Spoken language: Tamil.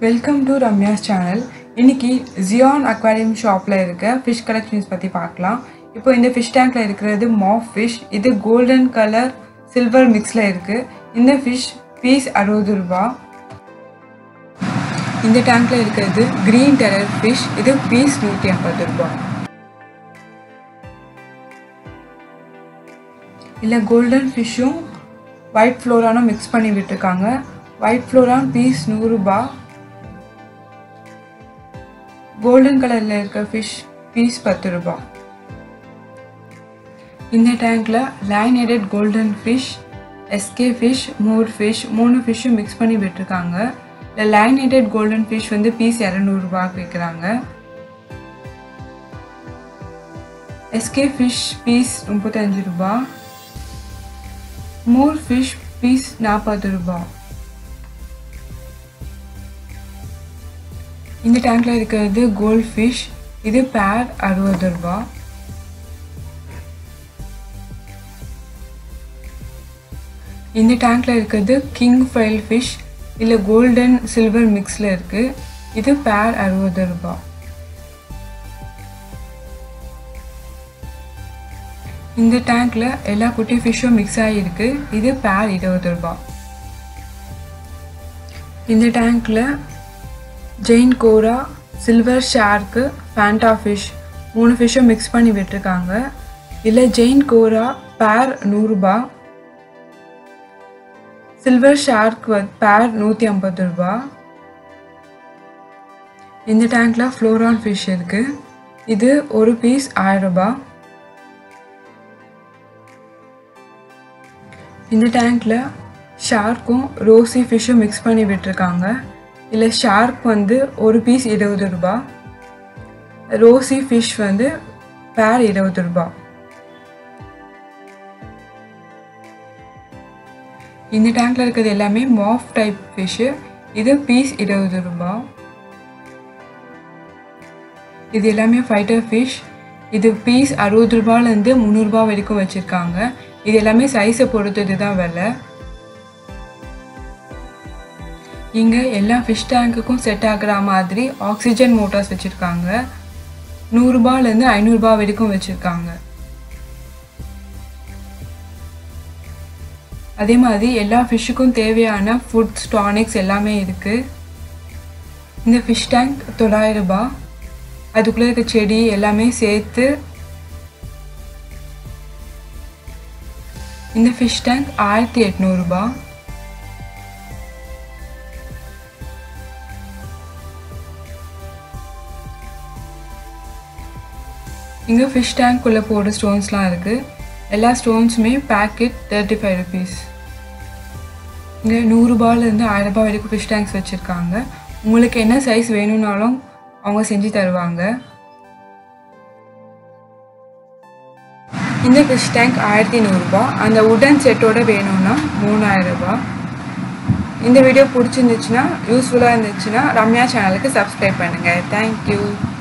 வெல்கம் டு ரம்யாஸ் சேனல் இன்னைக்கு ஜியான் அக்வாரியம் ஷாப்பில் இருக்க ஃபிஷ் கலெக்ஷன்ஸ் பற்றி பார்க்கலாம் இப்போ இந்த ஃபிஷ் டேங்க்கில் இருக்கிறது மாஃப் ஃபிஷ் இது கோல்டன் கலர் சில்வர் மிக்ஸில் இருக்குது இந்த ஃபிஷ் பீஸ் அறுபது ரூபா இந்த டேங்க்கில் இருக்கிறது க்ரீன் டெரர் ஃபிஷ் இது பீஸ் நூற்றி ஐம்பது ரூபா இல்லை கோல்டன் ஃபிஷ்ஷும் ஒயிட் ஃப்ளோரானும் மிக்ஸ் பண்ணி விட்டுருக்காங்க ஒயிட் ஃப்ளோரான் பீஸ் நூறுரூபா கோல்டன் கலரில் இருக்க ஃபிஷ் பீஸ் பத்து ரூபா இந்த டேங்க்கில் லைனேடட் கோல்டன் ஃபிஷ் எஸ்கே ஃபிஷ் மோர் ஃபிஷ் மூணு ஃபிஷ்ஷும் மிக்ஸ் பண்ணி விட்டுருக்காங்க இந்த லைனேடட் கோல்டன் ஃபிஷ் வந்து பீஸ் இரநூறுபா விற்கிறாங்க எஸ்கே ஃபிஷ் பீஸ் முப்பத்தஞ்சு ரூபா மோர் ஃபிஷ் பீஸ் நாற்பது ரூபா இந்த டேங்க்ல இருக்கிறது கோல்ட் ஃபிஷ் இது பேர் அறுபது ரூபா இந்த டேங்க்ல இருக்கிறது கிங் ஃபைல் ஃபிஷ் இல்லை கோல்டன் சில்வர் மிக்ஸில் இருக்கு இது பேர் அறுபது ரூபா இந்த டேங்க்ல எல்லா குட்டி ஃபிஷ்ஷும் மிக்ஸ் ஆகியிருக்கு இது பேர் இருபது ரூபா இந்த டேங்க்ல ஜெயின் கோரா சில்வர் ஷார்க்கு ஃபேண்டா ஃபிஷ் மூணு ஃபிஷ்ஷும் மிக்ஸ் பண்ணி விட்டுருக்காங்க இல்லை ஜெயின் கோரா பேர் நூறுரூபா சில்வர் ஷார்க் பேர் நூற்றி ஐம்பது ரூபா இந்த டேங்க்ல ஃப்ளோரான் ஃபிஷ் இருக்கு இது ஒரு பீஸ் ஆயிரம் ரூபாய் இந்த டேங்க்ல ஷார்க்கும் ரோசி ஃபிஷ்ஷும் மிக்ஸ் பண்ணி விட்டுருக்காங்க இல்லை ஷார்க் வந்து ஒரு பீஸ் இருபது ரூபா ரோசி ஃபிஷ் வந்து பேர் இருபது ரூபா இந்த டேங்க்ல இருக்கிறது எல்லாமே மாஃப் டைப் ஃபிஷ்ஷு இது பீஸ் இருபது ரூபா இது எல்லாமே ஃபைட்டர் ஃபிஷ் இது பீஸ் அறுபது ரூபாலேருந்து முந்நூறுரூபா வரைக்கும் வச்சுருக்காங்க இது எல்லாமே சைஸை பொறுத்தது தான் விலை இங்கே எல்லா ஃபிஷ் டேங்க்குக்கும் செட் ஆகிற மாதிரி ஆக்சிஜன் மோட்டார்ஸ் வச்சுருக்காங்க நூறுரூபாலேருந்து ஐநூறுரூபா வரைக்கும் வச்சுருக்காங்க அதே மாதிரி எல்லா ஃபிஷ்ஷுக்கும் தேவையான ஃபுட்ஸ் டானிக்ஸ் எல்லாமே இருக்குது இந்த ஃபிஷ் டேங்க் தொள்ளாயிரம் ரூபாய் அதுக்குள்ளே இருக்க செடி எல்லாமே சேர்த்து இந்த ஃபிஷ் டேங்க் ஆயிரத்தி எட்நூறுபா இங்கே ஃபிஷ் டேங்க்குள்ளே போடுற ஸ்டோன்ஸ்லாம் இருக்குது எல்லா ஸ்டோன்ஸுமே பேக்கெட் தேர்ட்டி ஃபைவ் ருபீஸ் இங்கே நூறுரூபாலேருந்து ஆயிரரூபா வரைக்கும் ஃபிஷ் டேங்க்ஸ் வச்சுருக்காங்க உங்களுக்கு என்ன சைஸ் வேணும்னாலும் அவங்க செஞ்சு தருவாங்க இந்த ஃபிஷ் டேங்க் ஆயிரத்தி நூறுரூபா அந்த உடன் செட்டோட வேணும்னா மூணாயிரம் ரூபாய் இந்த வீடியோ பிடிச்சிருந்துச்சுன்னா யூஸ்ஃபுல்லாக இருந்துச்சுன்னா ரம்யா சேனலுக்கு சப்ஸ்கிரைப் பண்ணுங்கள் தேங்க்யூ